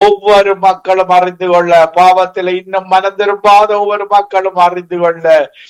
ஒவ்வொரு மக்களும் அறிந்து கொள்ள பாவத்தில் இன்னும் மனம் திரும்பாத ஒவ்வொரு மக்களும் அறிந்து கொள்ள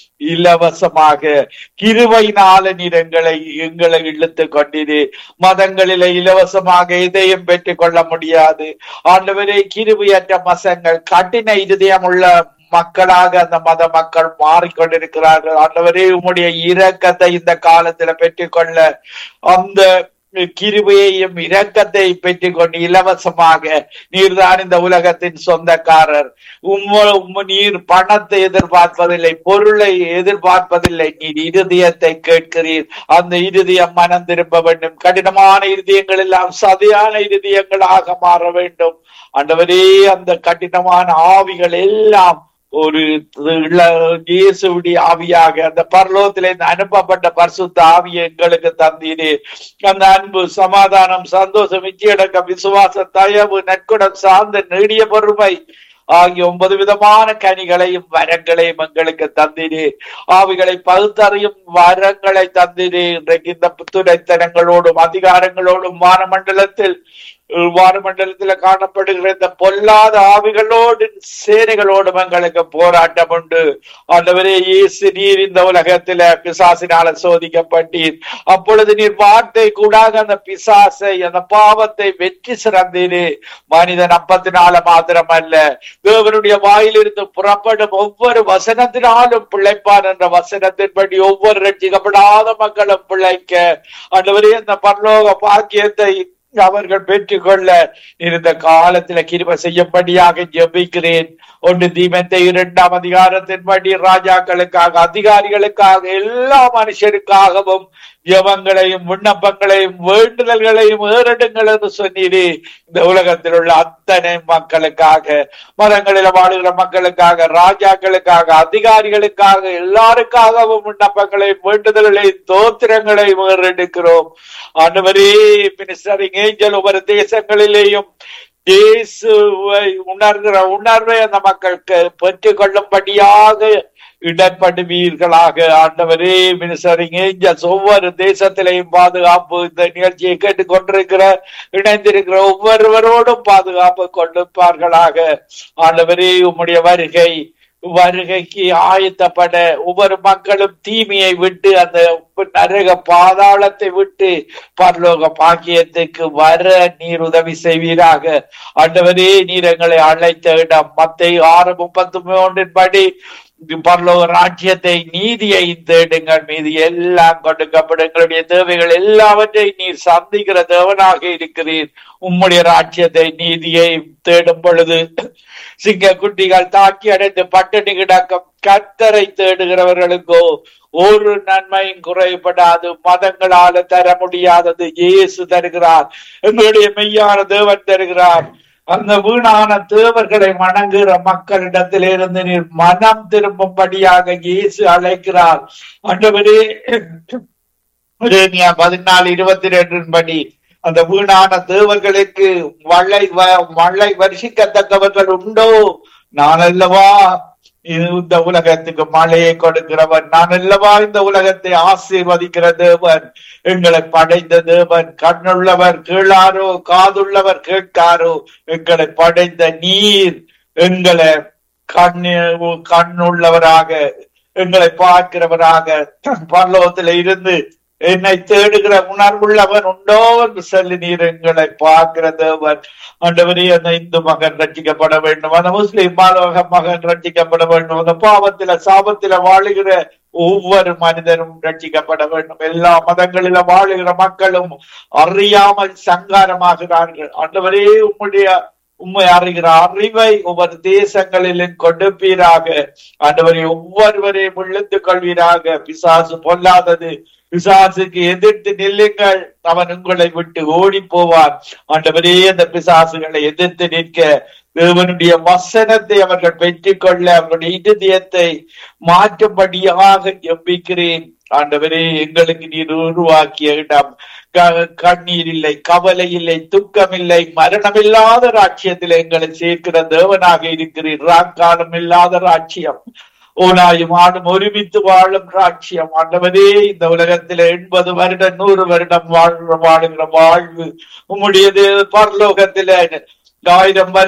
இலவசமாக கிருபையினால நீர் எங்களை எங்களை இழுத்து கொண்டிரு மதங்களில இலவசமாக எதையும் பெற்றுக் கொள்ள முடியாது ஆண்டவரே கிருபையற்ற மசங்கள் கடின இருதயம் உள்ள மக்களாக அந்த மத மக்கள் மாறிக்கொண்டிருக்கிறார்கள் ஆண்டவரே உம்முடைய இரக்கத்தை இந்த காலத்துல பெற்றுக்கொள்ள அந்த கிருபையையும் இரக்கத்தை பெற்றுக்கொண்டு இலவசமாக நீர்தான் இந்த உலகத்தின் சொந்தக்காரர் உம்ம உம்ம நீர் பணத்தை எதிர்பார்ப்பதில்லை பொருளை எதிர்பார்ப்பதில்லை நீர் இருதயத்தை கேட்கிறீர் அந்த இருதயம் மனம் திரும்ப வேண்டும் கடினமான இருதயங்கள் எல்லாம் சதையான இருதயங்களாக மாற வேண்டும் ஆண்டவரே அந்த கடினமான ஆவிகள் எல்லாம் ஒரு இள- இயேசுவுடைய ஆவியாக அந்த பரலோகத்திலிருந்து அனுப்பப்பட்ட பரிசுத்த ஆவியை எங்களுக்கு தந்தீரே அந்த அன்பு சமாதானம் சந்தோஷம் இச்சையடக்கம் விசுவாச தயவு நற்குணம் சார்ந்த நீடிய பொறுமை ஆகிய ஒன்பது விதமான கனிகளையும் வரங்களையும் எங்களுக்கு தந்தீரே ஆவிகளை பகுத்தறியும் வரங்களை தந்தீரே இன்றைக்கு இந்த துணைத்தனங்களோடும் அதிகாரங்களோடும் வானமண்டலத்தில் வானமண்டலத்துல காணப்படுகிற இந்த பொல்லாத ஆவிகளோடு சேனைகளோடும் எங்களுக்கு போராட்டம் உண்டு ஆண்டவரே இயேசு நீர் இந்த உலகத்தில பிசாசினால சோதிக்கப்பட்டீர் அப்பொழுது நீர் வார்த்தை கூடாக அந்த பிசாசை அந்த பாவத்தை வெற்றி சிறந்தீரே மனிதன் அப்பத்தினால மாத்திரமல்ல தேவனுடைய வாயிலிருந்து புறப்படும் ஒவ்வொரு வசனத்தினாலும் பிழைப்பான் என்ற வசனத்தின்படி ஒவ்வொரு ரட்சிக்கப்படாத மக்களும் பிழைக்க ஆண்டவரே அந்த பரலோக பாக்கியத்தை அவர்கள் பெற்றுக்கொள்ள இருந்த காலத்துல கிருப செய்யும்படியாக ஜெபிக்கிறேன் ஒன்று தீமத்தை இரண்டாம் அதிகாரத்தின்படி ராஜாக்களுக்காக அதிகாரிகளுக்காக எல்லா மனுஷருக்காகவும் ஜெபங்களையும் விண்ணப்பங்களையும் வேண்டுதல்களையும் ஏறெடுங்கள் என்று சொன்னீரே இந்த உலகத்தில் உள்ள அத்தனை மக்களுக்காக மதங்களில வாழுகிற மக்களுக்காக ராஜாக்களுக்காக அதிகாரிகளுக்காக எல்லாருக்காகவும் விண்ணப்பங்களையும் வேண்டுதல்களையும் தோத்திரங்களையும் ஏறெடுக்கிறோம் ஆண்டவரே மினிஸ்டரிங் ஏஞ்சல் ஒவ்வொரு தேசங்களிலேயும் இயேசுவை உணர்கிற உணர்வை அந்த மக்களுக்கு பெற்றுக் கொள்ளும்படியாக இடப்படுவீர்களாக ஆண்டவரே மினிஸ்டரிங் ஏஞ்சல்ஸ் ஒவ்வொரு தேசத்திலையும் பாதுகாப்பு இந்த நிகழ்ச்சியை கேட்டுக் கொண்டிருக்கிற இணைந்திருக்கிற ஒவ்வொருவரோடும் பாதுகாப்பு கொண்டிருப்பார்களாக ஆண்டவரே உம்முடைய வருகை வருகைக்கு ஆயத்தப்பட ஒவ்வொரு மக்களும் தீமையை விட்டு அந்த நரக பாதாளத்தை விட்டு பரலோக பாக்கியத்துக்கு வர நீர் உதவி செய்வீராக ஆண்டவரே நீர் எங்களை அழைத்த இடம் மத்தை ஆறு முப்பத்தி மூன்றின் படி பரலோக ராஜ்யத்தை நீதியை தேடுங்கள் மீது எல்லாம் கொடுக்கப்படும் எங்களுடைய தேவைகள் எல்லாவற்றையும் நீர் சந்திக்கிற தேவனாக இருக்கிறீர் உம்முடைய ராஜ்யத்தை நீதியை தேடும் பொழுது சிங்க குட்டிகள் தாக்கி அடைந்து பட்டினி கிடக்கும் கத்தரை தேடுகிறவர்களுக்கோ ஒரு நன்மையும் குறைபடாது மதங்களால தர முடியாதது இயேசு தருகிறார் எங்களுடைய மெய்யான தேவன் தருகிறார் அந்த வீணான தேவர்களை வணங்குகிற மக்களிடத்திலிருந்து நீர் மனம் திரும்பும்படியாக இயேசு அழைக்கிறார் ஆண்டவரே பதினாலு இருபத்தி ரெண்டின் படி அந்த வீணான தேவர்களுக்கு வள்ளை வள்ளை வருஷிக்கத்தக்கவர்கள் உண்டோ நான் அல்லவா இந்த உலகத்துக்கு மழையை கொடுக்கிறவன் நான் அல்லவா இந்த உலகத்தை ஆசீர்வதிக்கிற தேவன் எங்களை படைத்த தேவன் கண்ணுள்ளவர் கீழாரோ காதுள்ளவர் கேட்காரோ எங்களை படைத்த நீர் எங்களை கண்ணு கண்ணுள்ளவராக எங்களை பார்க்கிறவராக பரலோகத்துல இருந்து என்னை தேடுகிற உணர்வுள்ளவன் உண்டோ என்று சொல்லி நீர் எங்களை பார்க்கிற தேவன் ஆண்டவரே அந்த இந்து மகன் ரட்சிக்கப்பட வேண்டும் அந்த முஸ்லிம் மாணவக மகன் ரட்சிக்கப்பட வேண்டும் அந்த பாவத்தில சாபத்தில வாழுகிற ஒவ்வொரு மனிதனும் ரட்சிக்கப்பட வேண்டும் எல்லா மதங்களில வாழுகிற மக்களும் அறியாமல் சங்காரமாகிறார்கள் ஆண்டவரே உம்முடைய உண்மை அறிகிற அறிவை ஒவ்வொரு தேசங்களிலும் கொடுப்பீராக ஆண்டவரை ஒவ்வொருவரையும் விழுந்து கொள்வீராக பிசாசு பொல்லாதது பிசாசுக்கு எதிர்த்து நில்லுங்கள் அவன் உங்களை விட்டு ஓடி போவான் ஆண்டவரே அந்த பிசாசுகளை எதிர்த்து நிற்க தேவனுடைய வசனத்தை அவர்கள் பெற்றுக்கொள்ள அவருடைய இருதயத்தை மாற்றும்படியாக எம்பிக்கிறேன் ஆண்டவரே எங்களுக்கு நீர் உருவாக்கிய இடம் கண்ணீர் இல்லை கவலை இல்லை துக்கம் இல்லை மரணம் இல்லாத ராட்சியத்தில் எங்களை சேர்க்கிற தேவனாக இருக்கிறீர் ராக்காலம் இல்லாத ராட்சியம் ஓனாயும் ஆடும் ஒருமித்து வாழும் ராட்சியம் ஆண்டவரே இந்த உலகத்தில எண்பது வருடம் நூறு வருடம் வாழ் வாழுகிற வாழ்வு உம்முடையது பரலோகத்தில ஆயிரம் வருடம்